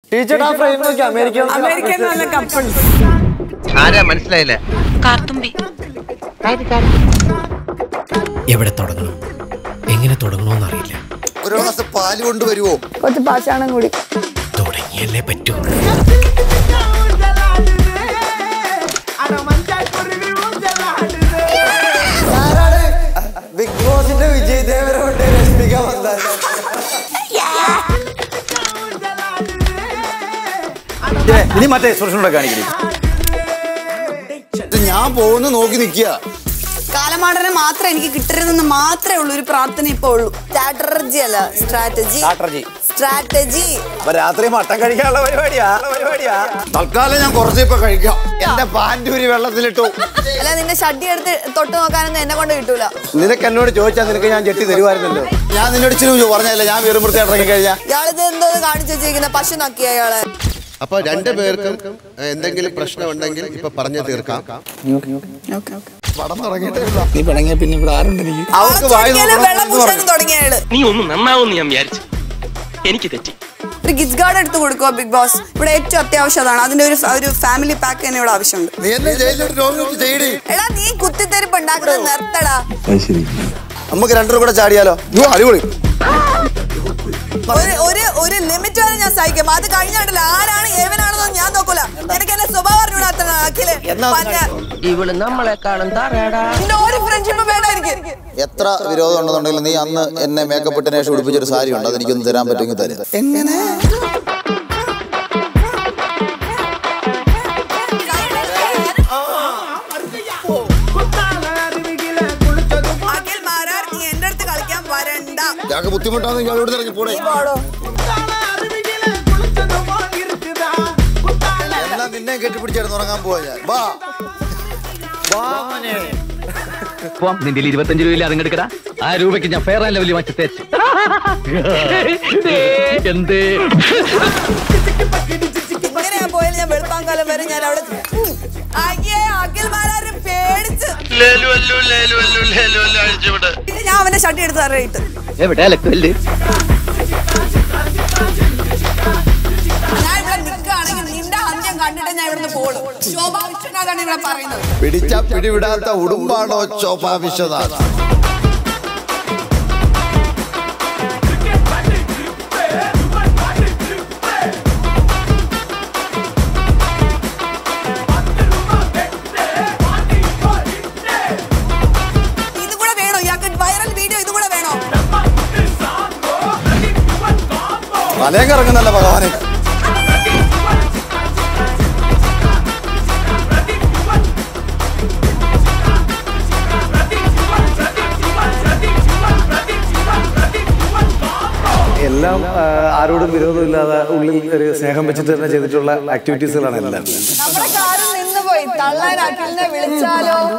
Teacher ആ frame നോക്കി America American നല്ല കപ്പിൾസ് ആരാ മനസ്സിലായില്ല കാർത്തുമ്പി എവിടെ തുടങ്ങണം എങ്ങനെ തുടങ്ങണമെന്ന് അറിയില്ല ഒരു ഗ്ലാസ് പാല് കൊണ്ടുവരുവോ കുറച്ച് പാഷാണം കൂടി തുടങ്ങിയല്ലേ പറ്റൂ ആരാണ് ബിഗ് ബോസിന്റെ വിജയ് ദേവരോട് രശ്മിക വന്നാൽ ഇനി മറ്റേ എക്സ്പ്രഷനോടെ കാണിക്കണേ ഇത് ഞാൻ പോകുന്ന നോക്കി നിൽക്കുക കാലമാടനെ മാത്രം എനിക്ക് കിട്ടരുതെന്ന് മാത്രമേ ഉള്ളൂ ഒരു പ്രാർത്ഥന ഇപ്പൊ ഉള്ളൂ സ്ട്രാറ്റജി അല്ല സ്ട്രാറ്റജി സ്ട്രാറ്റജി സ്ട്രാറ്റജി അപ്പൊ രാത്രി മട്ടൻ കഴിക്കാനുള്ള പരിപാടിയാ പരിപാടിയാ തൽക്കാലം ഞാൻ കുറച്ച് ഇപ്പൊ കഴിക്കാം എന്റെ പാൻറ് ഒരു വെള്ളത്തിലിട്ടു അല്ല നിന്റെ ഷഡ്ഡി എടുത്ത് തൊട്ട് നോക്കാനൊന്നും എന്നെ കൊണ്ട് കിട്ടൂല നിനക്ക് എന്നോട് ചോദിച്ചാൽ നിനക്ക് ഞാൻ ചെട്ടി തരുമായിരുന്നല്ലോ ഞാൻ നിന്നോട് ഇച്ചിരി പറഞ്ഞല്ലേ ഞാൻ വെറും വൃത്തിയായിട്ട് ഇറങ്ങി കഴിഞ്ഞാൽ ഇയാളിത് എന്തോ കാണിച്ചു വെച്ചിരിക്കുന്ന പശു നക്കിയ ഇയാളെ അപ്പൊ രണ്ടു പേർക്കും എന്തെങ്കിലും പ്രശ്നമുണ്ടെങ്കിൽ ഇപ്പൊ പറഞ്ഞു തീർക്കാം പടം ഇറങ്ങിയിട്ടേ ഇല്ല. നീ പിണങ്ങിയ പിന്നെ ഇവിടെ ആരുണ്ട് എനിക്ക് അവർക്ക് വായി ചൊടിക്കലും നോക്കണം വെള്ളം എന്ന് പൂശാനും പറഞ്ഞു. തുടങ്ങിയ അയാള് നീ ഒന്ന് നന്നാവുമെന്ന് ഞാൻ വിചാരിച്ചു എനിക്ക് തെറ്റി ഒരു ഗിഫ്റ്റ് കാർഡ് എടുത്ത് കൊടുക്കുക ബിഗ് ബോസ് ഇവിടെ ഏറ്റവും അത്യാവശ്യം അതാണ് അതിന്റെ ഒരു ഒരു ഫാമിലി പാക്ക് തന്നെ ഇവിടെ ആവശ്യമുണ്ട് നീ എന്നെ ജയിലിലോട്ട് നോക്കി ചെയ്യടി എടാ നീ കുത്തിത്തെരിപ്പ് ഉണ്ടാക്കുന്നത് നിർത്തടാ നമുക്ക് രണ്ടുപേരും കൂടെ ചാടിയാലോ യ്യോ, അടിപൊളി ഒരു ഒരു ഒരു ലിമിറ്റ് വരെ ഞാൻ സഹിക്കും അത് കഴിഞ്ഞാണ്ടല്ലോ ആരാണ് ഏവനാണെന്ന് ഞാൻ നോക്കൂല നിനക്ക് എന്നെ സ്വഭാവം അറിഞ്ഞൂടാത്ത അഖില് ഇവള് നമ്മളെക്കാളും തറയടാ നിന്റെ ഒരു ഫ്രണ്ട്ഷിപ്പ് വേണ്ട എനിക്ക് എത്ര വിരോധം ഉണ്ടെന്നുണ്ടെങ്കിൽ നീ അന്ന് എന്നെ മേക്കപ്പ് ഇട്ടതിന് ശേഷം ഉടുപ്പിച്ചൊരു സാരി ഉണ്ട് അതെനിക്കൊന്ന് തരാൻ പറ്റുമെങ്കിൽ തരാം എങ്ങനെ അഖിൽ മാരാർ നീ എന്റെ അടുത്ത് കളിക്കാൻ വരണ്ട ഞങ്ങൾക്ക് ബുദ്ധിമുട്ടാന്ന് ഇയാളോട് ഇറങ്ങി പോണേ നീ പോടോ എന്നാ നിന്നെ കെട്ടിപ്പിടിച്ചായിരുന്നു ഉറങ്ങാൻ പോവാ ഞാൻ വാ നിന്റെ ഇരുപത്തഞ്ച് രൂപയില്ല അതിങ്ങെടുക്കടാ ആ രൂപയ്ക്ക് ഞാൻ ഫെയർ ആൻഡ് ലെവലിൽ മാറ്റി തേച്ച് എന്തേ ഇങ്ങനെ ഞാൻ പോയാലും ഞാൻ വെളുപ്പാൻ കാലം വരെ ഞാൻ അവിടെ ഉം. അയ്യേ അഖിൽ മാരാരും പേടിച്ച് പിന്നെ ഞാൻ അവന്റെ ഷട്ടി എടുത്ത് തറയിട്ട് എവിടെ ലക്കല്ലേ ഞാൻ ഇവിടെ നിൽക്കുകയാണെങ്കിൽ നിന്റെ അന്ത്യം കണ്ടിട്ട് ഞാൻ ഇവിടുന്ന് പോടും ശോഭാ വിശ്വനാഥാണ് ഇവിടെ പറയുന്നത് പിടിച്ച പിടിവിടാത്ത ഉടുമ്പാണോ ചോപ്പാ വിശ്വനാഥ് ഇത് കൂടെ വേണോ ഇയാൾക്ക് വൈറൽ വീഡിയോ ഇത് കൂടെ വേണോ തലേക്ക് ഇറങ്ങുന്നല്ല ഭഗവാനെ എല്ലാം ആ, ആരോടും വിരോധമില്ലാതെ ഉള്ളിൽ ഒരു സ്നേഹം വെച്ചിട്ട് തന്നെ ചെയ്തിട്ടുള്ള ആക്ടിവിറ്റീസുകളാണ് എല്ലാം നമ്മുടെ കാറിൽ നിന്ന് പോയി തള്ളാൻ അഖിലിനെ വിളിച്ചാലോ